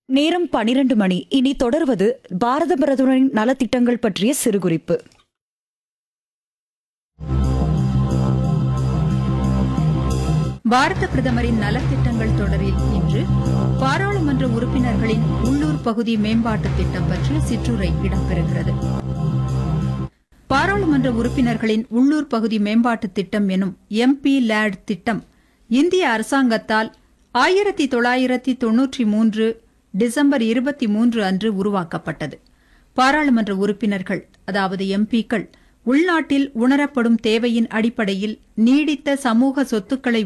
நேரம் பனிரெண்டு மணி இனி தொடர்வது பாரத பிரதமரின் நலத்திட்டங்கள் பற்றிய சிறுகுறிப்பு பாரத பிரதமரின் நலத்திட்டங்கள் தொடரில் இன்று பாராளுமன்ற உறுப்பினர்களின் உள்ளூர் பகுதி மேம்பாட்டு திட்டம் பற்றிய சிற்றுரை இடம்பெறுகிறது பாராளுமன்ற உறுப்பினர்களின் உள்ளூர் பகுதி மேம்பாட்டு திட்டம் எனும் எம்பி லேட் திட்டம் இந்திய அரசாங்கத்தால் ஆயிரத்தி தொள்ளாயிரத்தி தொன்னூற்றி மூன்று டிசம்பர் இருபத்தி மூன்று அன்று உருவாக்கப்பட்டது பாராளுமன்ற உறுப்பினர்கள் அதாவது எம்பிக்கள் உள்நாட்டில் உணரப்படும் தேவையின் அடிப்படையில் நீடித்த சமூக சொத்துக்களை